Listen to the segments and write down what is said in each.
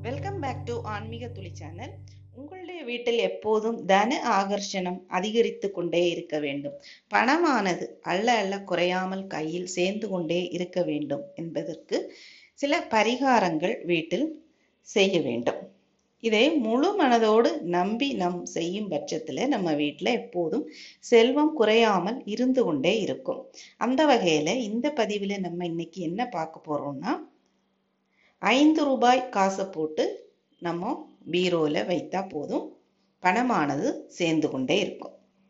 welcome back to ஆன்மீக துளி channel உங்களுடைய வீட்டில் எப்போதும் தன ஆகர்ஷணம் அதிகரித்து கொண்டே இருக்க வேண்டும் பணமானது அள்ள அள்ள குறையாமல் கையில் சேர்ந்து கொண்டே இருக்க வேண்டும் என்பதற்கு சில பரிகாரங்கள் வீட்டில் செய்ய வேண்டும் இதை முழு மனதோடு நம்பி நம் செய்யும் பட்சத்தில் நம்ம வீட்டில் எப்போதும் செல்வம் குறையாமல் இருந்து கொண்டே இருக்கும் அந்த வகையில் இந்த பதிவில் நம்ம இன்னைக்கு என்ன பார்க்க போறோம்னா ஐந்து ரூபாய் காசை போட்டு நம்ம பீரோல வைத்தா போதும் பணமானது சேர்ந்து கொண்டே இருக்கும்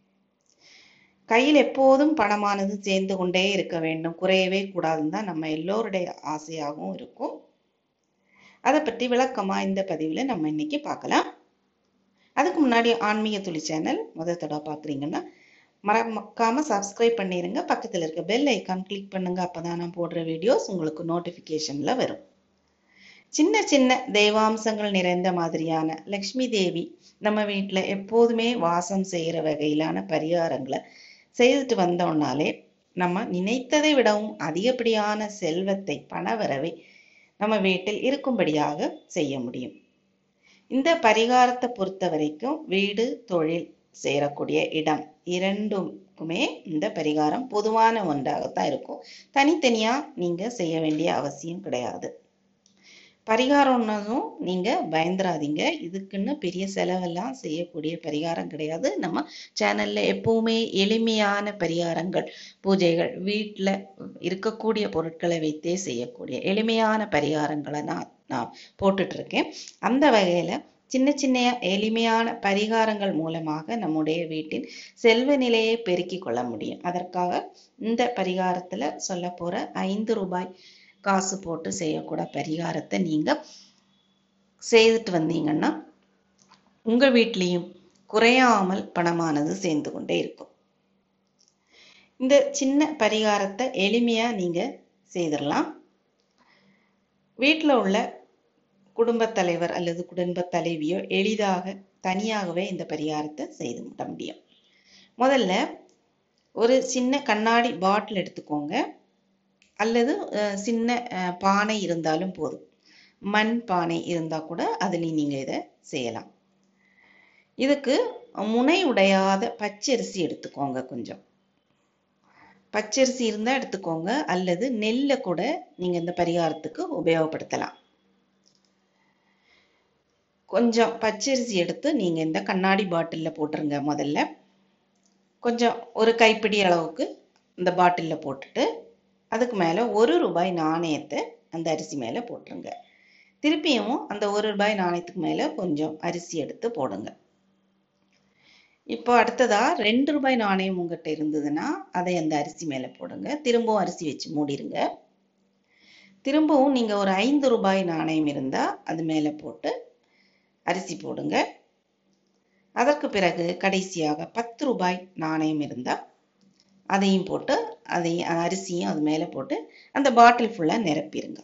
கையில் எப்போதும் பணமானது சேர்ந்து கொண்டே இருக்க வேண்டும் குறையவே கூடாதுன்னு தான் நம்ம எல்லோருடைய ஆசையாகவும் இருக்கும் அதை பற்றி விளக்கமா இந்த பதிவில் நம்ம இன்னைக்கு பார்க்கலாம் அதுக்கு முன்னாடி ஆன்மீக துளி சேனல் முதல் தடவை பார்க்குறீங்கன்னா மறக்காம சப்ஸ்கிரைப் பண்ணிடுங்க பக்கத்தில் இருக்க பெல் ஐக்கான் கிளிக் பண்ணுங்க அப்பதான் நான் போடுற வீடியோஸ் உங்களுக்கு நோட்டிஃபிகேஷன்ல வரும் சின்ன சின்ன தெய்வாம்சங்கள் நிறைந்த மாதிரியான லக்ஷ்மி தேவி நம்ம வீட்டில் எப்போதுமே வாசம் செய்கிற வகையிலான பரிகாரங்களை செய்துட்டு வந்தோம்னாலே நம்ம நினைத்ததை விடவும் அதிகப்படியான செல்வத்தை பணவரவை நம்ம வீட்டில் இருக்கும்படியாக செய்ய முடியும் இந்த பரிகாரத்தை பொறுத்த வரைக்கும் வீடு தொழில் சேரக்கூடிய இடம் இரண்டுக்குமே இந்த பரிகாரம் பொதுவான ஒன்றாகத்தான் இருக்கும் தனித்தனியா நீங்க செய்ய வேண்டிய அவசியம் கிடையாது பரிகாரம்னதும் நீங்க பயந்துராதீங்க இதுக்குன்னு பெரிய செலவெல்லாம் செய்யக்கூடிய பரிகாரம் கிடையாது நம்ம சேனல்ல எப்பவுமே எளிமையான பரிகாரங்கள் பூஜைகள் வீட்டில் இருக்கக்கூடிய பொருட்களை வைத்தே செய்யக்கூடிய எளிமையான பரிகாரங்களை நான் நான் போட்டுட்டு இருக்கேன் அந்த வகையில சின்ன சின்ன எளிமையான பரிகாரங்கள் மூலமாக நம்முடைய வீட்டின் செல்வ நிலையை பெருக்கிக் கொள்ள முடியும் அதற்காக இந்த பரிகாரத்துல சொல்ல போற ஐந்து ரூபாய் காசு போட்டு செய்யக்கூட பரிகாரத்தை நீங்க செய்துட்டு வந்தீங்கன்னா உங்க வீட்லேயும் குறையாமல் பணமானது சேர்ந்து கொண்டே இருக்கும் இந்த சின்ன பரிகாரத்தை எளிமையா நீங்க செய்திடலாம் வீட்டில் உள்ள குடும்பத் தலைவர் அல்லது குடும்பத் தலைவியோ எளிதாக தனியாகவே இந்த பரிகாரத்தை செய்து விட முடியும் முதல்ல ஒரு சின்ன கண்ணாடி பாட்டில் எடுத்துக்கோங்க அல்லது சின்ன பானை இருந்தாலும் போதும் மண் பானை இருந்தால் கூட அதுலேயும் நீங்கள் இதை செய்யலாம் இதுக்கு முனை உடையாத பச்சரிசி எடுத்துக்கோங்க கொஞ்சம் பச்சரிசி இருந்தால் எடுத்துக்கோங்க அல்லது நெல்லை கூட நீங்கள் இந்த பரிகாரத்துக்கு உபயோகப்படுத்தலாம் கொஞ்சம் பச்சரிசி எடுத்து நீங்கள் இந்த கண்ணாடி பாட்டிலில் போட்டுருங்க முதல்ல கொஞ்சம் ஒரு கைப்பிடி அளவுக்கு இந்த பாட்டிலில் போட்டுட்டு அதுக்கு மேலே ஒரு ரூபாய் நாணயத்தை அந்த அரிசி மேலே போட்டுருங்க திருப்பியும் அந்த ஒரு ரூபாய் நாணயத்துக்கு மேலே கொஞ்சம் அரிசி எடுத்து போடுங்க இப்போ அடுத்ததா ரெண்டு ரூபாய் நாணயம் உங்ககிட்ட இருந்ததுன்னா அதை அந்த அரிசி மேலே போடுங்க திரும்பவும் அரிசி வச்சு மூடிடுங்க திரும்பவும் நீங்கள் ஒரு ஐந்து ரூபாய் நாணயம் இருந்தால் அது மேலே போட்டு அரிசி போடுங்க அதற்கு பிறகு கடைசியாக பத்து ரூபாய் நாணயம் இருந்தால் அதையும் போட்டு அதையும் அரிசியும் அது மேலே போட்டு அந்த பாட்டில் ஃபுல்லாக நிரப்பிடுங்க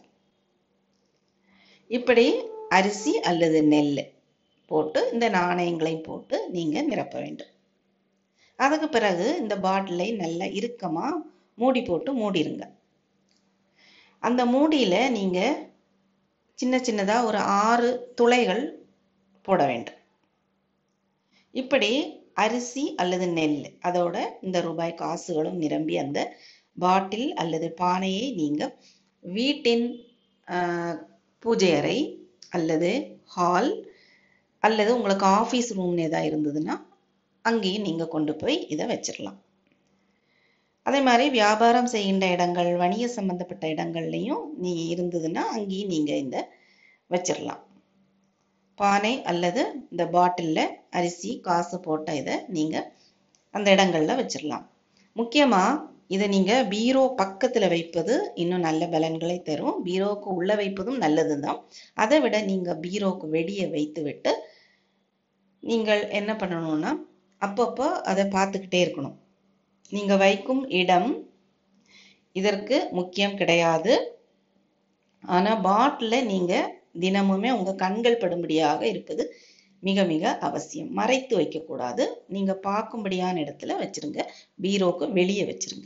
இப்படி அரிசி அல்லது நெல் போட்டு இந்த நாணயங்களையும் போட்டு நீங்கள் நிரப்ப வேண்டும் அதுக்கு பிறகு இந்த பாட்டிலை நல்லா இறுக்கமாக மூடி போட்டு மூடிடுங்க அந்த மூடியில் நீங்கள் சின்ன சின்னதாக ஒரு ஆறு துளைகள் போட வேண்டும் இப்படி அரிசி அல்லது நெல் அதோட இந்த ரூபாய் காசுகளும் நிரம்பி அந்த பாட்டில் அல்லது பானையை நீங்க வீட்டின் பூஜை அறை அல்லது ஹால் அல்லது உங்களுக்கு ஆஃபீஸ் ரூம்னு ஏதாவது இருந்ததுன்னா அங்கேயும் நீங்க கொண்டு போய் இதை வச்சிடலாம் அதே மாதிரி வியாபாரம் செய்கின்ற இடங்கள் வணிக சம்பந்தப்பட்ட இடங்கள்லையும் நீ இருந்ததுன்னா அங்கேயும் நீங்க இந்த வச்சிடலாம் பானை அல்லது இந்த பாட்டிலில் அரிசி காசு போட்ட இதை நீங்கள் அந்த இடங்களில் வச்சிடலாம் முக்கியமாக இதை நீங்கள் பீரோ பக்கத்தில் வைப்பது இன்னும் நல்ல பலன்களை தரும் பீரோவுக்கு உள்ளே வைப்பதும் நல்லது தான் அதை விட நீங்கள் பீரோவுக்கு வெளியே வைத்து விட்டு நீங்கள் என்ன பண்ணணும்னா அப்பப்போ அதை பார்த்துக்கிட்டே இருக்கணும் நீங்கள் வைக்கும் இடம் இதற்கு முக்கியம் கிடையாது ஆனால் பாட்டில் நீங்கள் தினமுமே உங்க கண்கள் படும்படியாக இருப்பது மிக மிக அவசியம் மறைத்து வைக்கக்கூடாது நீங்க பார்க்கும்படியான இடத்துல வச்சிருங்க பீரோக்கு வெளியே வச்சிருங்க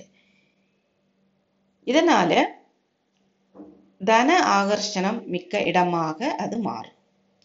இதனால தன ஆகர்ஷணம் மிக்க இடமாக அது மாறும்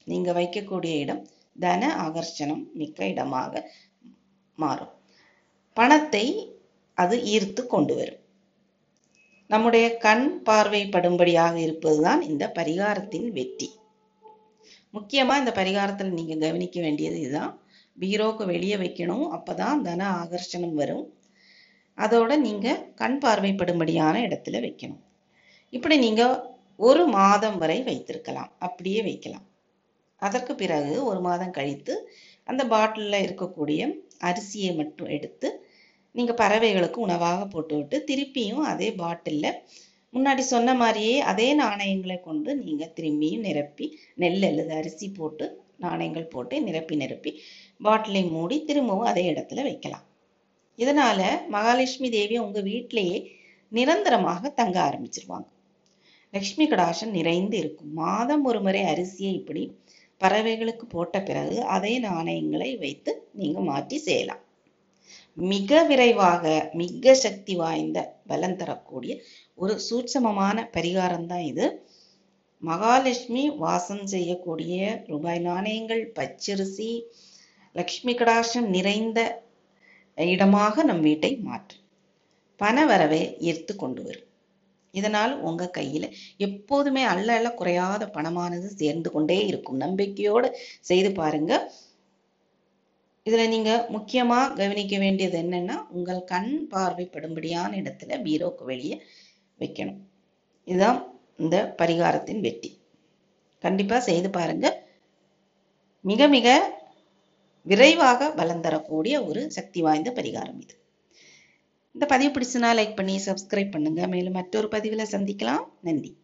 நீங்க வைக்கக்கூடிய இடம் தன ஆகர்ஷணம் மிக்க இடமாக மாறும் பணத்தை அது ஈர்த்து கொண்டு வரும் நம்முடைய கண் பார்வைப்படும்படியாக இருப்பதுதான் இந்த பரிகாரத்தின் வெற்றி முக்கியமா இந்த பரிகாரத்தில் நீங்க கவனிக்க வேண்டியது இதுதான் பீரோக்கு வெளியே வைக்கணும் அப்பதான் தன ஆகர்ஷணம் வரும் அதோட நீங்க கண் பார்வைப்படும்படியான இடத்துல வைக்கணும் இப்படி நீங்க ஒரு மாதம் வரை வைத்திருக்கலாம் அப்படியே வைக்கலாம் அதற்கு பிறகு ஒரு மாதம் கழித்து அந்த பாட்டிலில் இருக்கக்கூடிய அரிசியை மட்டும் எடுத்து நீங்க பறவைகளுக்கு உணவாக போட்டுவிட்டு திருப்பியும் அதே பாட்டில்ல முன்னாடி சொன்ன மாதிரியே அதே நாணயங்களை கொண்டு நீங்க திரும்பியும் நிரப்பி நெல் அல்லது அரிசி போட்டு நாணயங்கள் போட்டு நிரப்பி நிரப்பி பாட்டிலை மூடி திரும்பவும் அதே இடத்துல வைக்கலாம் இதனால மகாலட்சுமி தேவி உங்க வீட்டிலேயே நிரந்தரமாக தங்க ஆரம்பிச்சிருவாங்க லக்ஷ்மி கடாசம் நிறைந்து இருக்கும் மாதம் ஒரு முறை அரிசியை இப்படி பறவைகளுக்கு போட்ட பிறகு அதே நாணயங்களை வைத்து நீங்க மாற்றி செய்யலாம் மிக விரைவாக மிக சக்தி வாய்ந்த பலன் தரக்கூடிய ஒரு சூட்சமமான பரிகாரம் தான் இது மகாலட்சுமி வாசம் செய்யக்கூடிய ரூபாய் நாணயங்கள் பச்சரிசி லக்ஷ்மி கடாட்சம் நிறைந்த இடமாக நம் வீட்டை மாற்றும் பண வரவை ஈர்த்து கொண்டு வரும் இதனால் உங்க கையில எப்போதுமே அள்ள அள்ள குறையாத பணமானது சேர்ந்து கொண்டே இருக்கும் நம்பிக்கையோடு செய்து பாருங்க இதுல நீங்க முக்கியமா கவனிக்க வேண்டியது என்னன்னா உங்கள் கண் பார்வைப்படும்படியான இடத்துல பீரோக்கு வெளியே வைக்கணும் இதுதான் இந்த பரிகாரத்தின் வெற்றி கண்டிப்பா செய்து பாருங்க மிக மிக விரைவாக பலம் தரக்கூடிய ஒரு சக்தி வாய்ந்த பரிகாரம் இது இந்த பதிவு பிடிச்சுனா லைக் பண்ணி சப்ஸ்கிரைப் பண்ணுங்க மேலும் மற்றொரு பதிவில் சந்திக்கலாம் நன்றி